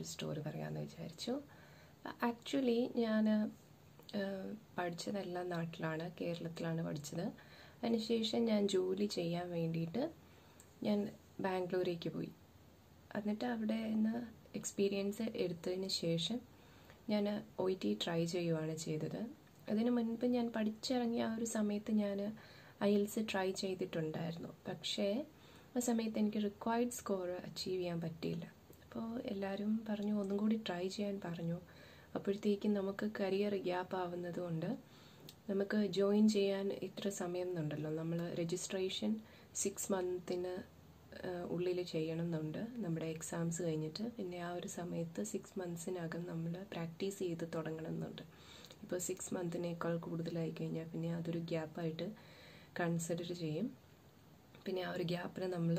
ഒരു സ്റ്റോറി പറയാമെന്ന് വിചാരിച്ചു ആക്ച്വലി ഞാൻ പഠിച്ചതെല്ലാം നാട്ടിലാണ് കേരളത്തിലാണ് പഠിച്ചത് അതിനുശേഷം ഞാൻ ജോലി ചെയ്യാൻ വേണ്ടിയിട്ട് ഞാൻ ബാംഗ്ലൂരേക്ക് പോയി എന്നിട്ട് അവിടെ നിന്ന് എക്സ്പീരിയൻസ് എടുത്തതിന് ശേഷം ഞാൻ ഒ ടി ട്രൈ ചെയ്യുവാണ് ചെയ്തത് അതിന് മുൻപ് ഞാൻ പഠിച്ചിറങ്ങിയ ആ ഒരു സമയത്ത് ഞാൻ ഐൽസ് ട്രൈ ചെയ്തിട്ടുണ്ടായിരുന്നു പക്ഷേ ആ സമയത്ത് എനിക്ക് റിക്വയർഡ് സ്കോർ അച്ചീവ് ചെയ്യാൻ പറ്റിയില്ല അപ്പോൾ എല്ലാവരും പറഞ്ഞു ഒന്നും കൂടി ട്രൈ ചെയ്യാൻ പറഞ്ഞു അപ്പോഴത്തേക്കും നമുക്ക് കരിയർ ഗ്യാപ്പ് ആവുന്നതുകൊണ്ട് നമുക്ക് ജോയിൻ ചെയ്യാൻ ഇത്ര സമയം എന്നുണ്ടല്ലോ നമ്മൾ രജിസ്ട്രേഷൻ സിക്സ് മന്തിന് ഉള്ളിൽ ചെയ്യണം എന്നുണ്ട് നമ്മുടെ എക്സാംസ് കഴിഞ്ഞിട്ട് പിന്നെ ആ ഒരു സമയത്ത് സിക്സ് മന്ത്സിനകം നമ്മൾ പ്രാക്ടീസ് ചെയ്ത് തുടങ്ങണം എന്നുണ്ട് ഇപ്പോൾ സിക്സ് മന്തിനേക്കാൾ കൂടുതലായി കഴിഞ്ഞാൽ പിന്നെ അതൊരു ഗ്യാപ്പായിട്ട് കൺസിഡർ ചെയ്യും പിന്നെ ആ ഒരു ഗ്യാപ്പിന് നമ്മൾ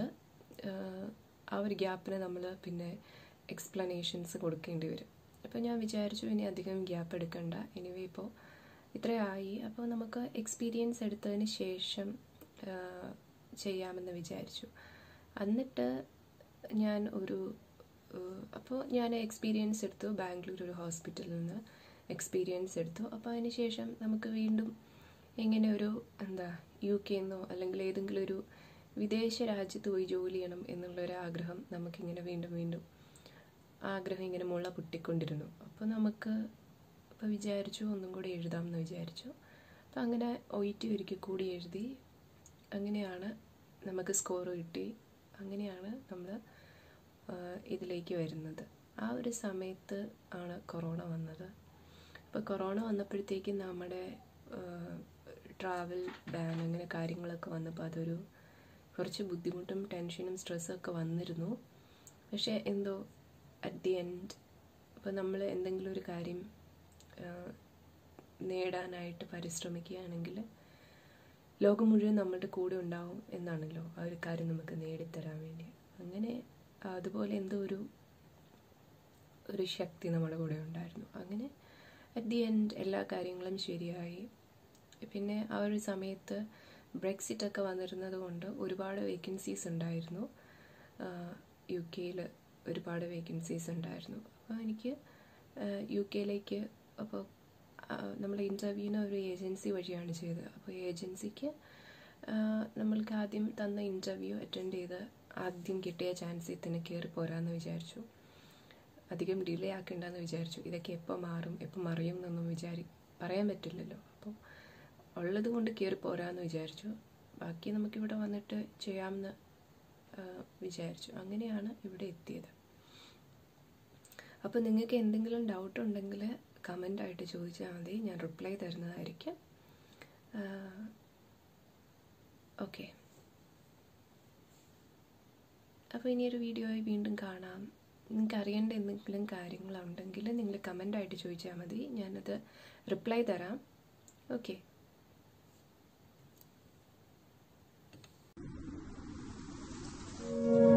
ആ ഒരു ഗ്യാപ്പിന് നമ്മൾ പിന്നെ എക്സ്പ്ലനേഷൻസ് കൊടുക്കേണ്ടി വരും അപ്പോൾ ഞാൻ വിചാരിച്ചു ഇനി അധികം ഗ്യാപ്പ് എടുക്കണ്ട എനിവേ ഇപ്പോൾ ഇത്രയായി അപ്പോൾ നമുക്ക് എക്സ്പീരിയൻസ് എടുത്തതിന് ശേഷം ചെയ്യാമെന്ന് വിചാരിച്ചു എന്നിട്ട് ഞാൻ ഒരു അപ്പോൾ ഞാൻ എക്സ്പീരിയൻസ് എടുത്തു ബാംഗ്ലൂർ ഒരു ഹോസ്പിറ്റലിൽ നിന്ന് എക്സ്പീരിയൻസ് എടുത്തു അപ്പോൾ അതിന് ശേഷം നമുക്ക് വീണ്ടും ഇങ്ങനെ ഒരു എന്താ യു കെന്നോ അല്ലെങ്കിൽ ഏതെങ്കിലും ഒരു വിദേശ രാജ്യത്ത് പോയി ജോലി ചെയ്യണം എന്നുള്ളൊരു ആഗ്രഹം നമുക്കിങ്ങനെ വീണ്ടും വീണ്ടും ആഗ്രഹം ഇങ്ങനെ മുള പൊട്ടിക്കൊണ്ടിരുന്നു അപ്പോൾ നമുക്ക് അപ്പോൾ വിചാരിച്ചു ഒന്നും കൂടി എഴുതാമെന്ന് വിചാരിച്ചു അപ്പോൾ അങ്ങനെ ഒ ടി ഒരിക്കൽ കൂടി എഴുതി അങ്ങനെയാണ് നമുക്ക് സ്കോർ കിട്ടി അങ്ങനെയാണ് നമ്മൾ ഇതിലേക്ക് വരുന്നത് ആ ഒരു സമയത്ത് ആണ് കൊറോണ വന്നത് അപ്പോൾ കൊറോണ വന്നപ്പോഴത്തേക്കും നമ്മുടെ ട്രാവൽ ബാൻ അങ്ങനെ കാര്യങ്ങളൊക്കെ വന്നപ്പോൾ അതൊരു കുറച്ച് ബുദ്ധിമുട്ടും ടെൻഷനും സ്ട്രെസ്സൊക്കെ വന്നിരുന്നു പക്ഷേ എന്തോ അറ്റ് ദി എൻഡ് ഇപ്പോൾ നമ്മൾ എന്തെങ്കിലും ഒരു കാര്യം നേടാനായിട്ട് പരിശ്രമിക്കുകയാണെങ്കിൽ ലോകം മുഴുവൻ നമ്മളുടെ കൂടെ ഉണ്ടാവും എന്നാണല്ലോ ആ ഒരു കാര്യം നമുക്ക് നേടിത്തരാൻ വേണ്ടി അങ്ങനെ അതുപോലെ എന്തോ ഒരു ഒരു ശക്തി നമ്മുടെ കൂടെ ഉണ്ടായിരുന്നു അങ്ങനെ അറ്റ് ദി എൻഡ് എല്ലാ കാര്യങ്ങളും ശരിയായി പിന്നെ ആ ഒരു സമയത്ത് ബ്രെക്സിറ്റ് ഒക്കെ വന്നിരുന്നത് കൊണ്ട് ഒരുപാട് വേക്കൻസീസ് ഉണ്ടായിരുന്നു യു കെയിൽ ഒരുപാട് വേക്കൻസീസ് ഉണ്ടായിരുന്നു അപ്പോൾ എനിക്ക് യു കെയിലേക്ക് അപ്പോൾ നമ്മൾ ഇൻ്റർവ്യൂവിന് ഒരു ഏജൻസി വഴിയാണ് ചെയ്തത് അപ്പോൾ ഏജൻസിക്ക് നമ്മൾക്ക് ആദ്യം തന്ന ഇൻ്റർവ്യൂ അറ്റൻഡ് ചെയ്ത് ആദ്യം കിട്ടിയ ചാൻസിൽ തന്നെ കയറി പോരാന്ന് വിചാരിച്ചു അധികം ഡിലേ ആക്കണ്ടെന്ന് വിചാരിച്ചു ഇതൊക്കെ എപ്പോൾ മാറും എപ്പോൾ മറിയും എന്നൊന്നും വിചാരി പറയാൻ പറ്റില്ലല്ലോ അപ്പോൾ ഉള്ളത് കൊണ്ട് കയറി പോരാന്ന് വിചാരിച്ചു ബാക്കി നമുക്കിവിടെ വന്നിട്ട് ചെയ്യാമെന്ന് വിചാരിച്ചു അങ്ങനെയാണ് ഇവിടെ എത്തിയത് അപ്പോൾ നിങ്ങൾക്ക് എന്തെങ്കിലും ഡൗട്ട് ഉണ്ടെങ്കിൽ കമൻ്റ് ആയിട്ട് ചോദിച്ചാൽ മതി ഞാൻ റിപ്ലൈ തരുന്നതായിരിക്കും ഓക്കെ അപ്പോൾ ഇനിയൊരു വീഡിയോയിൽ വീണ്ടും കാണാം നിങ്ങൾക്ക് അറിയേണ്ട എന്തെങ്കിലും കാര്യങ്ങളുണ്ടെങ്കിൽ നിങ്ങൾ കമൻ്റ് ആയിട്ട് ചോദിച്ചാൽ മതി ഞാനത് റിപ്ലൈ തരാം ഓക്കെ thank you